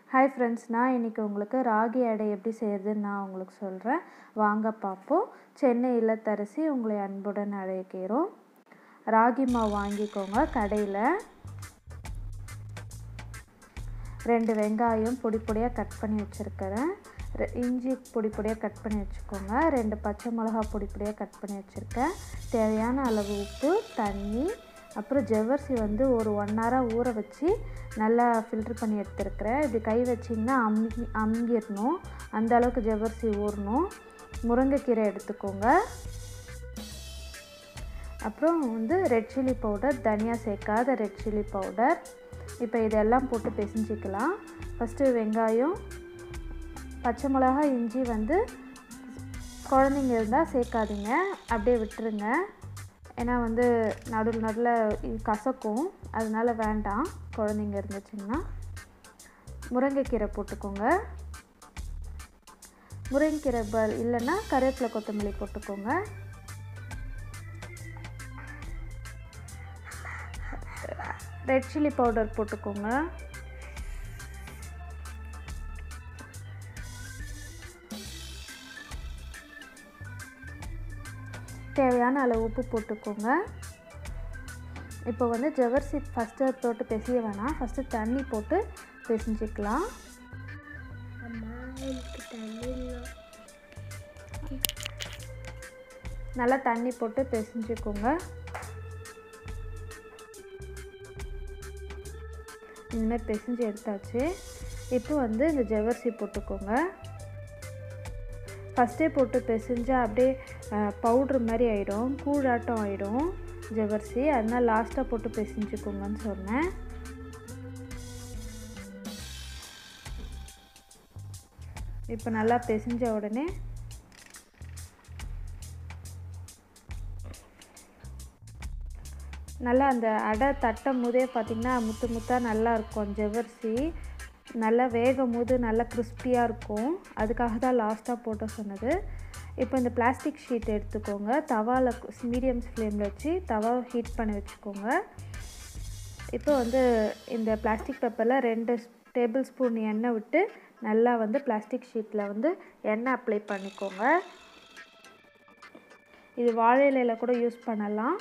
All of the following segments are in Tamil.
ஹாய் ஃப்ரெண்ட்ஸ் நான் இன்றைக்கி உங்களுக்கு ராகி அடை எப்படி செய்கிறதுன்னு நான் உங்களுக்கு சொல்கிறேன் வாங்க பார்ப்போம் சென்னை இல்லத்தரசி உங்களை அன்புடன் அழைக்கிறோம் ராகி மாவு வாங்கிக்கோங்க கடையில் ரெண்டு வெங்காயம் பொடி பொடியாக கட் பண்ணி வச்சுருக்கிறேன் இஞ்சி பொடி பொடியாக கட் பண்ணி வச்சுக்கோங்க ரெண்டு பச்சை மிளகா பொடி பொடியாக கட் பண்ணி வச்சுருக்கேன் தேவையான அளவு உப்பு தண்ணி அப்புறம் ஜவ்வரிசி வந்து ஒரு ஒன் ஹவராக ஊற வச்சு நல்லா ஃபில்ட்ரு பண்ணி எடுத்துருக்கிறேன் இப்படி கை வச்சிங்கன்னா அமுங்கி அமுங்கிடணும் அந்த அளவுக்கு ஜவ்வரிசி ஊறணும் முருங்கைக்கீரை எடுத்துக்கோங்க அப்புறம் வந்து ரெட் சில்லி பவுடர் தனியா சேர்க்காத ரெட் சில்லி பவுடர் இப்போ இதெல்லாம் போட்டு பிசைஞ்சிக்கலாம் ஃபஸ்ட்டு வெங்காயம் பச்சை மிளகா இஞ்சி வந்து குழந்தைங்க இருந்தால் சேர்க்காதீங்க அப்படியே விட்டுருங்க ஏன்னா வந்து நடுவில் நடுவில் கசக்கும் அதனால் வேண்டாம் குழந்தைங்க இருந்துச்சுன்னா முருங்கைக்கீரை போட்டுக்கோங்க முருங்கைக்கீரை பல் இல்லைன்னா கருவேப்பிலை கொத்தமல்லி போட்டுக்கோங்க ரெட் சில்லி பவுடர் போட்டுக்கோங்க தேவையான அளவு உப்பு போட்டுக்கோங்க இப்போ வந்து ஜவர்சி ஃபஸ்ட்டு போட்டு பிசைய வேணாம் ஃபஸ்ட்டு தண்ணி போட்டு பிசைஞ்சிக்கலாம் நல்லா தண்ணி போட்டு பிசைஞ்சிக்கோங்க இந்தமாதிரி பிசைஞ்சு எடுத்தாச்சு இப்போ வந்து இந்த ஜவ்வரிசி போட்டுக்கோங்க ஃபஸ்ட்டே போட்டு பிசைஞ்சால் அப்படியே பவுட்ரு மாதிரி ஆகிடும் கூழாட்டம் ஆகிடும் ஜவ்வரிசி அதனால் லாஸ்ட்டாக போட்டு பிசைஞ்சுக்கோங்கன்னு சொன்னேன் இப்போ நல்லா பிசைஞ்ச உடனே நல்லா அந்த அடை தட்டும் போதே பார்த்திங்கன்னா முத்து முத்தாக நல்லா இருக்கும் ஜவ்வரிசி நல்லா வேகும் போது நல்லா கிறிஸ்பியாக இருக்கும் அதுக்காக தான் லாஸ்ட்டாக போட்ட சொன்னது இப்போ இந்த பிளாஸ்டிக் ஷீட் எடுத்துக்கோங்க தவாவில் மீடியம் ஃப்ளேமில் வச்சு தவா ஹீட் பண்ணி வச்சுக்கோங்க இப்போ வந்து இந்த பிளாஸ்டிக் பேப்பரில் ரெண்டு டேபிள் ஸ்பூன் எண்ணெய் விட்டு நல்லா வந்து பிளாஸ்டிக் ஷீட்டில் வந்து எண்ணெய் அப்ளை பண்ணிக்கோங்க இது வாழை இலையில் கூட யூஸ் பண்ணலாம்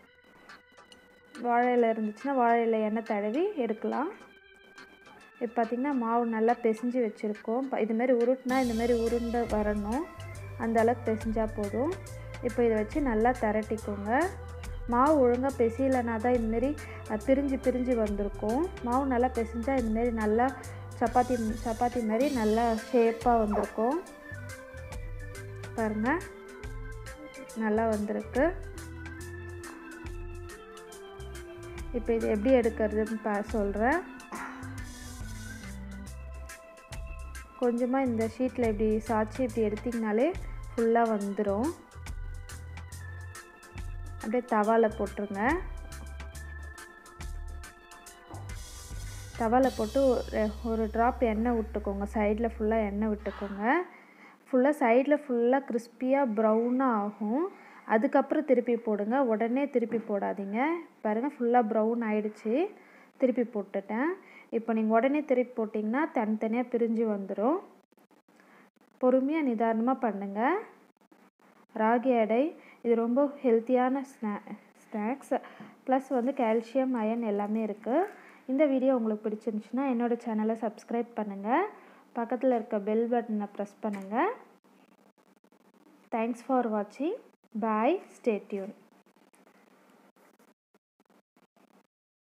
வாழை இலை இருந்துச்சுன்னா வாழை இலை எண்ணெய் தடவி எடுக்கலாம் இப்போ பார்த்திங்கன்னா மாவு நல்லா பிசைஞ்சு வச்சுருக்கோம் இதுமாரி உருட்டினா இந்தமாரி உருண்டை வரணும் அந்த அளவுக்கு பிசைஞ்சால் போதும் இப்போ இதை வச்சு நல்லா திரட்டிக்கோங்க மாவு ஒழுங்காக பிசையலைனா தான் இதுமாரி பிரிஞ்சு பிரிஞ்சு வந்திருக்கும் மாவு நல்லா பிசைஞ்சால் இதுமாரி நல்லா சப்பாத்தி சப்பாத்தி மாதிரி நல்லா ஷேப்பாக வந்திருக்கும் பாருங்கள் நல்லா வந்திருக்கு இப்போ இது எப்படி எடுக்கிறதுன்னு பா சொல்கிறேன் கொஞ்சமாக இந்த ஷீட்டில் இப்படி சாய்ச்சி இப்படி எடுத்திங்கனாலே ஃபுல்லாக வந்துடும் அப்படியே தவாவில் போட்டுருங்க தவாவில் போட்டு ஒரு ட்ராப் எண்ணெய் விட்டுக்கோங்க சைடில் ஃபுல்லாக எண்ணெய் விட்டுக்கோங்க ஃபுல்லாக சைடில் ஃபுல்லாக கிறிஸ்பியாக ப்ரௌனாக ஆகும் அதுக்கப்புறம் திருப்பி போடுங்க உடனே திருப்பி போடாதீங்க பாருங்கள் ஃபுல்லாக ப்ரௌன் ஆகிடுச்சி திருப்பி போட்டுட்டேன் இப்போ நீங்கள் உடனே திருப்பி போட்டிங்கன்னா தனித்தனியாக பிரிஞ்சு வந்துடும் பொறுமையாக நிதானமாக பண்ணுங்கள் ராகி அடை இது ரொம்ப ஹெல்த்தியான ஸ்நா ஸ்நாக்ஸ் ப்ளஸ் வந்து கால்சியம் அயன் எல்லாமே இருக்குது இந்த வீடியோ உங்களுக்கு பிடிச்சிருந்துச்சுன்னா என்னோடய சேனலை சப்ஸ்கிரைப் பண்ணுங்கள் பக்கத்தில் இருக்க பெல் பட்டனை ப்ரெஸ் பண்ணுங்கள் தேங்க்ஸ் ஃபார் வாட்சிங் பாய் ஸ்டே டியூன்